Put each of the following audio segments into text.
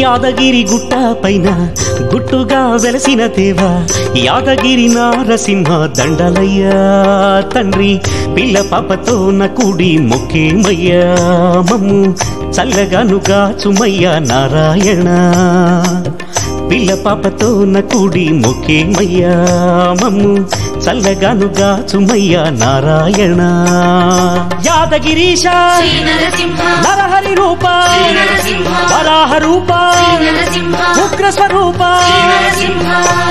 యాదగిరి గుట్ట పైన గుట్టుగా వెలసిన దేవా యాదగిరి నారసింహ దండలయ్యా తండ్రి పిల్ల పాపతో నకుడి మొక్కేమయ్యా మమ్ము చల్లగానుగా చుమయ్యా నారాయణ పిల్ల పాపతో నకుడి మొక్కేమయ్యా మమ్ము చల్లగానుగా చుమయ్యా నారాయణ యాదగిరీశ శ్రీ నరసింహ నరహరి రూప శ్రీ నరసింహ వరాహ రూప శ్రీ నరసింహ ఉగ్ర స్వరూప శ్రీ నరసింహ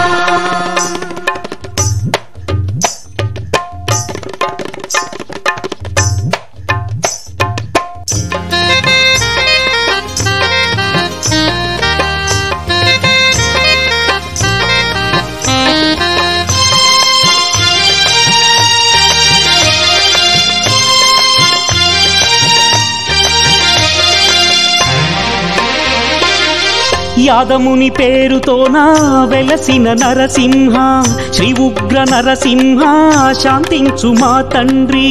యాదముని పేరుతోన వెలసిన నరసింహ శ్రీ ఉగ్ర నరసింహ శాంతించు మా తండ్రి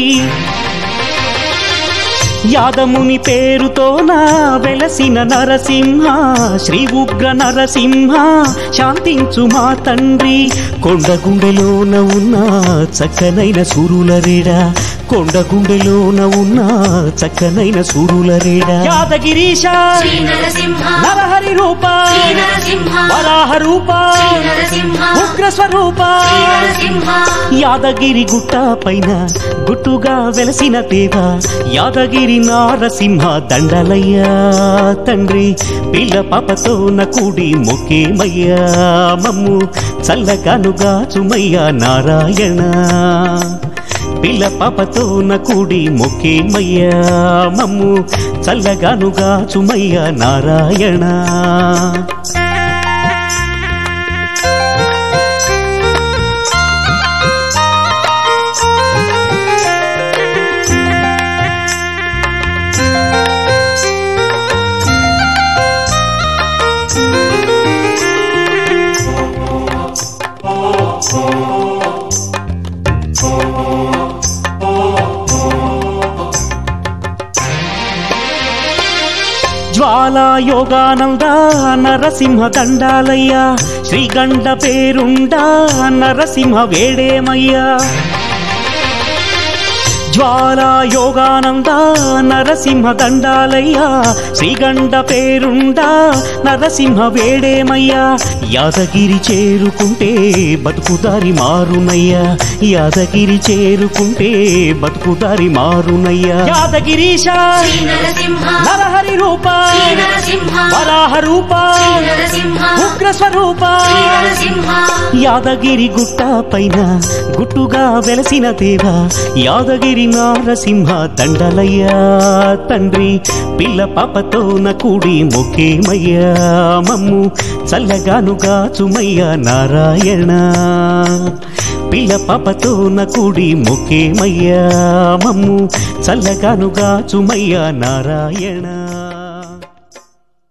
యాదముని పేరుతోన వెలసిన నరసింహ శ్రీ ఉగ్ర నరసింహ శాంతించు మా తండ్రి కొండగుండెలోన ఉన్న చక్కనైన సూరులరేడా కొండగుండెలోన ఉన్న చక్కనైన సూరులరేడా యాదగిరీశ శ్రీ నరసింహ నరహరి రూప శ్రీ నరసింహ వరాహ రూప శ్రీ నరసింహ ఉగ్ర స్వరూప శ్రీ నరసింహ యాదగిరి గుట్ట పైన గుట్టుగా వెలసిన దేవ యాదగిరి నారసింహ దండలయ్యా తండ్రి పిల్ల పాపతో నకుడి మొక్కేమయ్యా మమ్ము చల్లగానుగా చుమయ్యా నారాయణ పిల్ల పాపతో నకుడి మొక్కేమయ్యా మమ్ము చల్లగానుగా చుమయ్యా నారాయణ జ్వాలా యోగానంద నరసింహ దండాలయ్యా శ్రీగండ పేరుండా నరసింహ వేడేమయ్యా జ్వాలా యోగానంద నరసింహ దండాలయ్యా శ్రీగండ పేరుండా నరసింహ వేడేమయ్యా యాదగిరి చేరుకుంటే బతుకుదారి మారునయ్యా యాదగిరి చేరుకుంటే బతుకుదారి మారునయ్యా యాదగిరీశ శ్రీ నరసింహ నరహరి రూప శ్రీ నరసింహ వరాహ రూప శ్రీ నరసింహ ఉగ్ర స్వరూప శ్రీ నరసింహ యాదగిరి గుట్ట పైన గుట్టుగా వెలసిన దేవ యాదగిరి నారసింహ దండలయ్యా తండ్రి పిల్ల పాపతో నకుడి మొక్కేమయ్యా మమ్ము చల్లగానుగా చుమయ్యా నారాయణ పిల్ల పాపతో నకుడి మొక్కేమయ్యా మమ్ము చల్లగానుగా చుమయ్యా నారాయణ